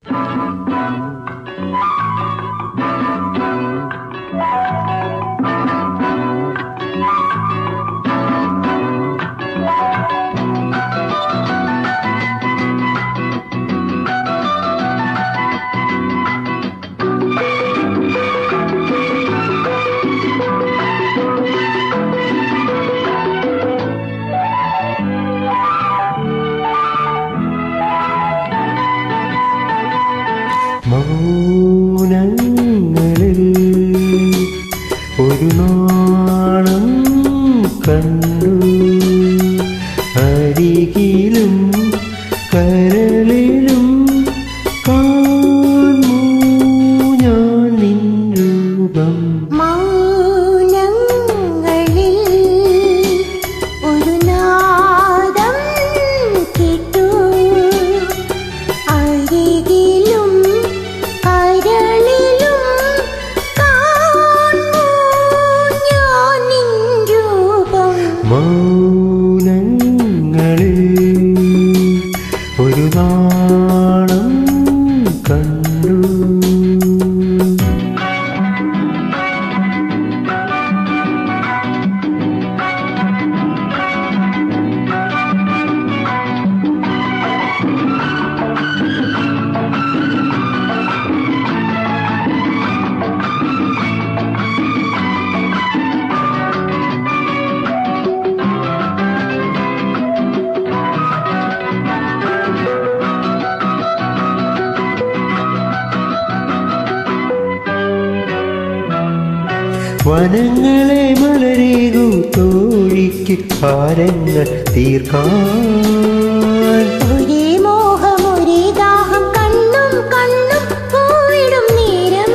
മൗനങ്ങളിൽ ഒരു നാണം കണ്ടു അരികിലും കരളിലും കാണൂ ഞാൻ നിൻ രൂപം മൗനങ്ങളിൽ ഒരു നാദം കേട്ടു അരികിലും കരളിലും കാണൂ ഞാൻ നിൻ രൂപം മൗനങ്ങളിൽ ഒരു നാണം കണ്ടു വനങ്ങളെ മലരേകു തോഴിക്ക് ഭാരങ്ങൾ തീർക്കാൻ ഒരേ മോഹം ഒരേ ദാഹം കണ്ണും കണ്ണും പോയിടും നേരം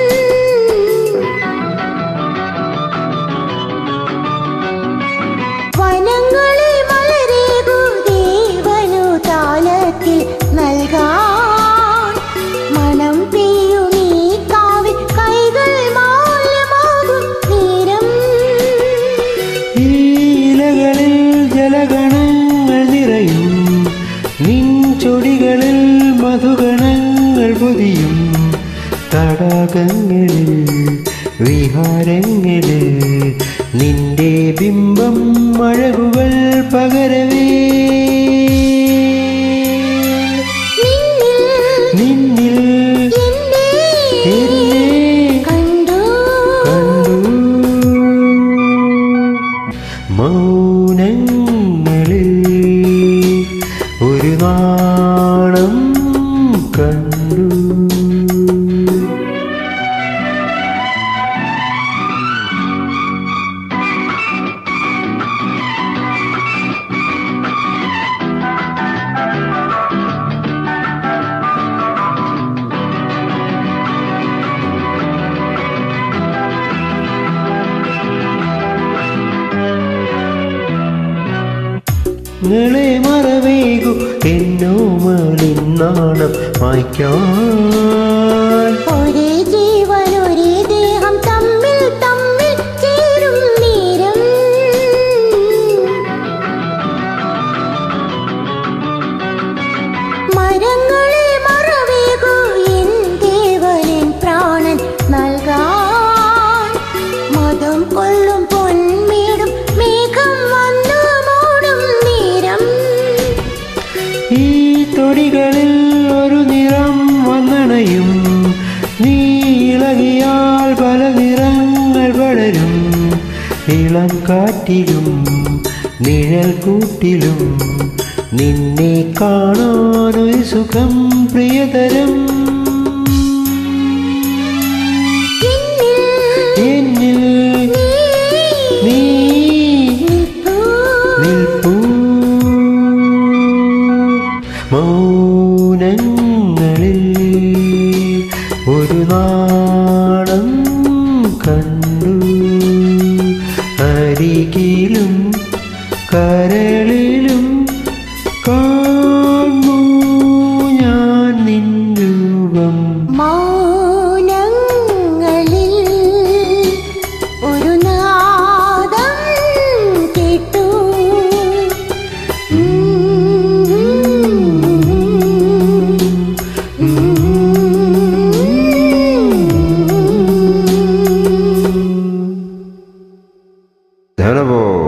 വനങ്ങളെ മലരേകു ദേവനു താലത്തിൽ നൽകാൻ മണം പെയ്യും ഈ കാവിൽ കൈകൾ മാലമാകും നേരം ഈലകളിൽ ജലഗണങ്ങൾ നിറയും നിൻ ചൊടികളിൽ മധുഗണങ്ങൾ പൊതിയും തടാകങ്ങളിൽ വിഹാരങ്ങളിൽ നിന്റെ ബിംബം അഴകുകൾ പകരവേ നിന്നിൽ നിന്നിൽ എന്നെ എന്നെ കണ്ടു കണ്ടു മൗനങ്ങളിൽ ഒരു നാണം കണ്ടു നിങ്ങളെ മറവേകു എന്നോ മലിനാണം മായ്ക്കാൻ ഒരേ ജീവൻ ഒരേ ദേഹം തമ്മിൽ തമ്മിൽ ചേരും നേരം മരങ്ങളെ മറവേകു എൻ ദേവനിൻ പ്രാണൻ നൽകാൻ മതം കൊള്ളും പൊന്മേടും മേഘം വന്നു മൂടും നേരം ഈ തൊടികളിൽ ഒരു നിറം വന്നണയും നീ ഇളകിയാൽ പല നിറങ്ങൾ വളരും ഇളം കാറ്റിലും നിഴൽ കൂട്ടിലും നിന്നെ കാണാനൊരു സുഖം പ്രിയതരം എന്നിൽ എന്നിൽ നീ നീ നിൽപ്പൂ. നിൽപ്പൂ മൗനങ്ങളിൽ ഒരു നാണം കണ്ടു അരികിലും കരളിലും കാണൂ ഞാൻ നിൻ രൂപം മൗനങ്ങളിൽ ഒരു നാദം കേട്ടു ധനപോ